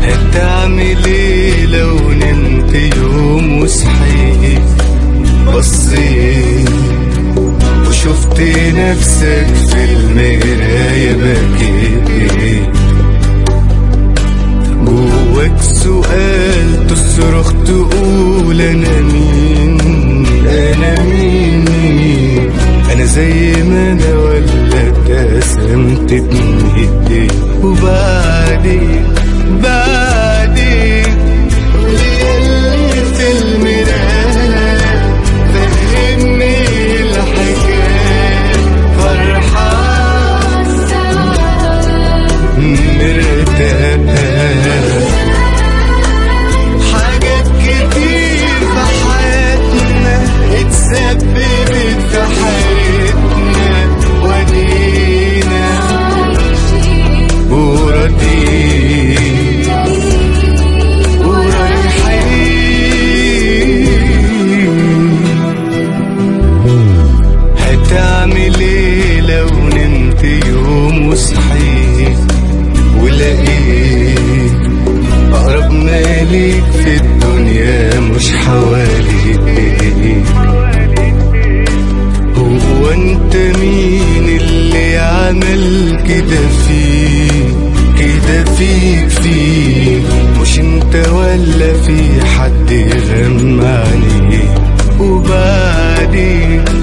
هتعمل ايه لو نمت يوم وصحيت بصيت وشفت نفسك في المراية بكيت جواك سؤال تصرخ تقول انا مين انا مين مين انا زي ما انا ولا ابتسمت بنهدي وبعدين بعدين اللي في المراية فهمني الحكاية فرحان مرتاح حاجات كتير في حياتنا اتسببت في حياتنا ودينا وردينا ورايحين هتعمل ايه لو نمت يوم وصحيت ولقيت أقرب ما ليك في الدنيا مش حواليك هو انت مين اللي عمل كده فيك كده فيك فيك مش انت ولا في حد غمى عليك وبعدين